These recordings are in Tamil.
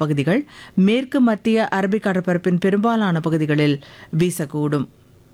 பகுதிகள் மேற்கு மத்திய அரபிக் கடற்பரப்பின் பெரும்பாலான பகுதிகளில் வீசக்கூடும்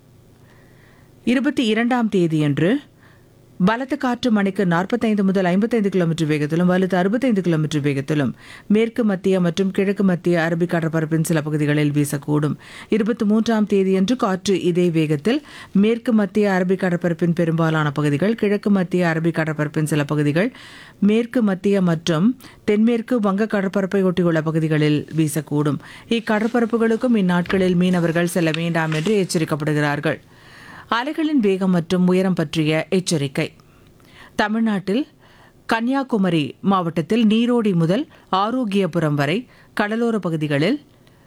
இருபத்தி இரண்டாம் தேதியன்று பலத்த காற்று மணிக்கு நாற்பத்தைந்து முதல் ஐம்பத்தைந்து கிலோமீட்டர் வேகத்திலும் வலுத்து அறுபத்தைந்து கிலோமீட்டர் வேகத்திலும் மேற்கு மத்திய மற்றும் கிழக்கு மத்திய அரபிக் கடற்பரப்பின் சில பகுதிகளில் வீசக்கூடும் இருபத்தி மூன்றாம் தேதியன்று காற்று இதே வேகத்தில் மேற்கு மத்திய அரபிக் கடற்பரப்பின் பெரும்பாலான பகுதிகள் கிழக்கு மத்திய அரபிக் கடற்பரப்பின் சில பகுதிகள் மேற்கு மத்திய மற்றும் தென்மேற்கு வங்க கடற்பரப்பை ஒட்டியுள்ள பகுதிகளில் வீசக்கூடும் இக்கடற்பரப்புகளுக்கும் இந்நாட்களில் மீனவர்கள் செல்ல வேண்டாம் என்று எச்சரிக்கப்படுகிறார்கள் அலைகளின் வேகம் மற்றும் உயரம் பற்றிய எச்சரிக்கை தமிழ்நாட்டில் கன்னியாகுமரி மாவட்டத்தில் நீரோடி முதல் ஆரோக்கியபுரம் வரை கடலோர பகுதிகளில்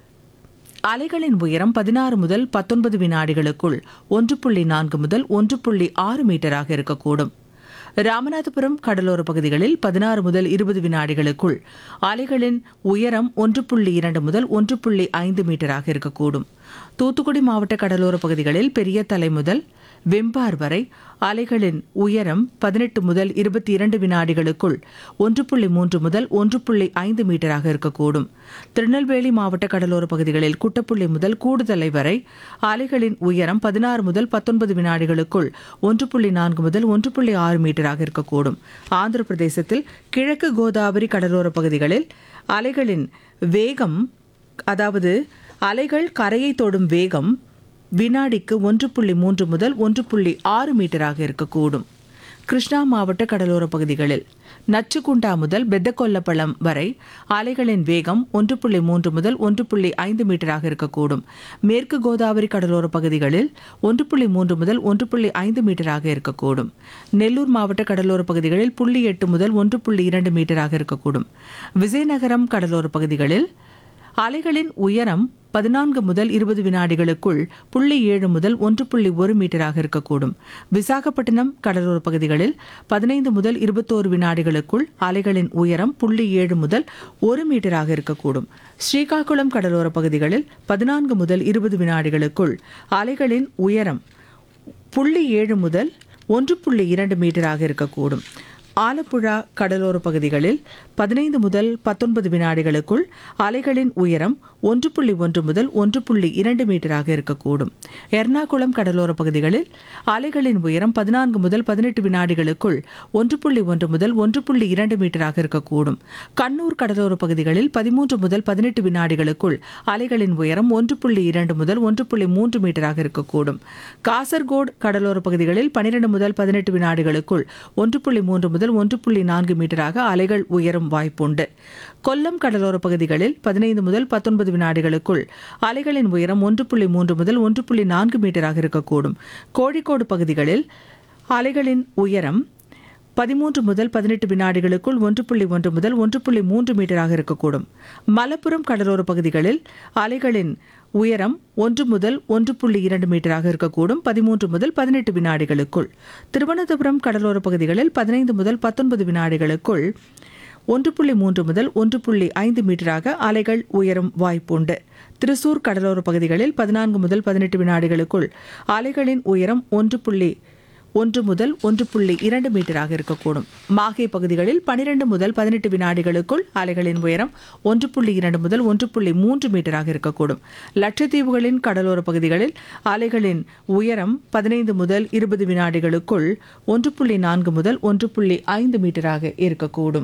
அலைகளின் உயரம் பதினாறு முதல் பத்தொன்பது வினாடிகளுக்குள் ஒன்று புள்ளி நான்கு முதல் ஒன்று புள்ளி ஆறு மீட்டராக இருக்கக்கூடும் ராமநாதபுரம் கடலோர பகுதிகளில் பதினாறு முதல் இருபது வினாடிகளுக்குள் அலைகளின் உயரம் ஒன்று புள்ளி இரண்டு முதல் ஒன்று புள்ளி ஐந்து மீட்டராக இருக்கக்கூடும் தூத்துக்குடி மாவட்ட கடலோர பகுதிகளில் பெரிய தலை முதல் வெம்பார் வரை அலைகளின் உயரம் பதினெட்டு முதல் இருபத்தி இரண்டு வினாடிகளுக்குள் ஒன்று புள்ளி மூன்று முதல் ஒன்று புள்ளி ஐந்து மீட்டராக இருக்கக்கூடும் திருநெல்வேலி மாவட்ட கடலோர பகுதிகளில் குட்டப்புள்ளி முதல் கூடுதலை வரை அலைகளின் உயரம் பதினாறு முதல் பத்தொன்பது வினாடிகளுக்குள் ஒன்று புள்ளி நான்கு முதல் ஒன்று புள்ளி ஆறு மீட்டராக இருக்கக்கூடும் ஆந்திர பிரதேசத்தில் கிழக்கு கோதாவரி கடலோர பகுதிகளில் அலைகளின் வேகம் அதாவது அலைகள் கரையை தொடும் வேகம் வினாடிக்கு ஒன்று புள்ளி மூன்று முதல் ஒன்று புள்ளி ஆறு மீட்டராக இருக்கக்கூடும் கிருஷ்ணா மாவட்ட கடலோர பகுதிகளில் நச்சுக்குண்டா முதல் பெத்தகொல்லப்பள்ளம் வரை அலைகளின் வேகம் ஒன்று புள்ளி மூன்று முதல் ஒன்று புள்ளி ஐந்து மீட்டராக இருக்கக்கூடும் மேற்கு கோதாவரி கடலோர பகுதிகளில் ஒன்று புள்ளி மூன்று முதல் ஒன்று புள்ளி ஐந்து மீட்டராக இருக்கக்கூடும் நெல்லூர் மாவட்ட கடலோர பகுதிகளில் புள்ளி எட்டு முதல் ஒன்று புள்ளி இரண்டு மீட்டராக இருக்கக்கூடும் விஜயநகரம் கடலோர பகுதிகளில் அலைகளின் உயரம் பதினான்கு முதல் இருபது வினாடிகளுக்குள் புள்ளி ஏழு முதல் ஒன்று புள்ளி ஒரு மீட்டராக இருக்கக்கூடும் விசாகப்பட்டினம் கடலோர பகுதிகளில் பதினைந்து முதல் இருபத்தோரு வினாடிகளுக்குள் அலைகளின் உயரம் புள்ளி ஏழு முதல் ஒரு மீட்டராக இருக்கக்கூடும் ஸ்ரீகாகுளம் கடலோர பகுதிகளில் பதினான்கு முதல் இருபது வினாடிகளுக்குள் அலைகளின் உயரம் புள்ளி ஏழு முதல் ஒன்று புள்ளி இரண்டு மீட்டராக இருக்கக்கூடும் ஆலப்புழா கடலோர பகுதிகளில் பதினைந்து முதல் பத்தொன்பது வினாடிகளுக்குள் அலைகளின் உயரம் ஒன்று புள்ளி ஒன்று முதல் ஒன்று புள்ளி இரண்டு மீட்டராக இருக்கக்கூடும் எர்ணாகுளம் கடலோர பகுதிகளில் அலைகளின் உயரம் பதினான்கு முதல் பதினெட்டு வினாடிகளுக்குள் ஒன்று புள்ளி ஒன்று முதல் ஒன்று புள்ளி இரண்டு மீட்டராக இருக்கக்கூடும் கண்ணூர் கடலோர பகுதிகளில் பதிமூன்று முதல் பதினெட்டு வினாடிகளுக்குள் அலைகளின் உயரம் ஒன்று புள்ளி இரண்டு முதல் ஒன்று புள்ளி மூன்று மீட்டராக இருக்கக்கூடும் காசர்கோடு கடலோர பகுதிகளில் பனிரெண்டு முதல் பதினெட்டு வினாடிகளுக்குள் ஒன்று புள்ளி மூன்று முதல் ஒன்று புள்ளி நான்கு மீட்டராக அலைகள் உயரும் வாய்ப்புண்டு கொல்லம் கடலோர பகுதிகளில் பதினைந்து முதல் பத்தொன்பது வினாடிகளுக்குள் அலைகளின் உயரம் ஒன்று புள்ளி மூன்று முதல் ஒன்று புள்ளி நான்கு மீட்டராக இருக்கக்கூடும் கோழிக்கோடு பகுதிகளில் அலைகளின் உயரம் பதிமூன்று முதல் பதினெட்டு வினாடிகளுக்குள் ஒன்று புள்ளி ஒன்று முதல் ஒன்று புள்ளி மூன்று மீட்டராக இருக்கக்கூடும் மலப்புரம் கடலோர பகுதிகளில் அலைகளின் உயரம் ஒன்று முதல் ஒன்று புள்ளி இரண்டு மீட்டராக இருக்கக்கூடும் பதிமூன்று முதல் பதினெட்டு வினாடிகளுக்குள் திருவனந்தபுரம் கடலோர பகுதிகளில் பதினைந்து முதல் பத்தொன்பது வினாடிகளுக்குள் ஒன்று புள்ளி மூன்று முதல் ஒன்று புள்ளி ஐந்து மீட்டராக அலைகள் உயரும் வாய்ப்புண்டு திருசூர் கடலோர பகுதிகளில் பதினான்கு முதல் பதினெட்டு வினாடிகளுக்குள் அலைகளின் உயரம் ஒன்று புள்ளி ஒன்று முதல் ஒன்று புள்ளி இரண்டு மீட்டராக இருக்கக்கூடும் மாஹே பகுதிகளில் பனிரெண்டு முதல் பதினெட்டு வினாடிகளுக்குள் அலைகளின் உயரம் ஒன்று புள்ளி இரண்டு முதல் ஒன்று புள்ளி மூன்று மீட்டராக இருக்கக்கூடும் லட்சத்தீவுகளின் கடலோர பகுதிகளில் அலைகளின் உயரம் பதினைந்து முதல் இருபது வினாடிகளுக்குள் ஒன்று புள்ளி நான்கு முதல் ஒன்று புள்ளி ஐந்து மீட்டராக இருக்கக்கூடும்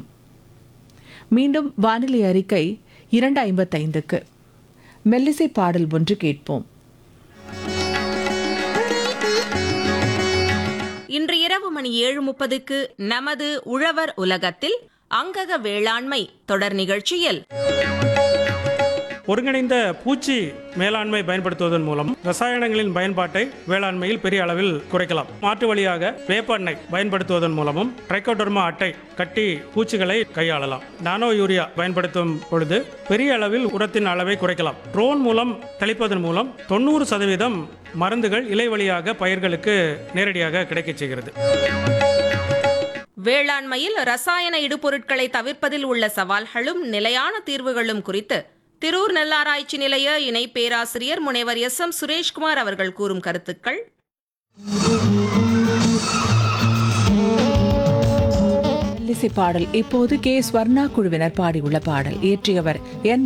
மீண்டும் வானிலை அறிக்கை இரண்டு ஐம்பத்தைந்துக்கு மெல்லிசை பாடல் ஒன்று கேட்போம் இன்று இரவு மணி ஏழு முப்பதுக்கு நமது உழவர் உலகத்தில் அங்கக வேளாண்மை தொடர் நிகழ்ச்சியில் ஒருங்கிணைந்த பூச்சி மேலாண்மை பயன்படுத்துவதன் மூலம் ரசாயனங்களின் பயன்பாட்டை வேளாண்மையில் பெரிய அளவில் குறைக்கலாம் மாற்று வழியாக வேப்பெண்ணெய் பயன்படுத்துவதன் மூலமும் ட்ரைகோடர்மா அட்டை கட்டி பூச்சிகளை கையாளலாம் நானோ யூரியா பயன்படுத்தும் பொழுது பெரிய அளவில் உரத்தின் அளவை குறைக்கலாம் ட்ரோன் மூலம் தெளிப்பதன் மூலம் தொண்ணூறு சதவீதம் மருந்துகள் இலை வழியாக பயிர்களுக்கு நேரடியாக கிடைக்கச் செய்கிறது வேளாண்மையில் ரசாயன இடுபொருட்களை தவிர்ப்பதில் உள்ள சவால்களும் நிலையான தீர்வுகளும் குறித்து திரூர் நெல்லாராய்ச்சி நிலைய இணை பேராசிரியர் முனைவர் எஸ் எம் சுரேஷ்குமார் அவர்கள் கூறும் கருத்துக்கள் மெல்லிசை பாடல் இப்போது கே ஸ்வர்ணா குழுவினர் பாடியுள்ள பாடல் இயற்றியவர் என்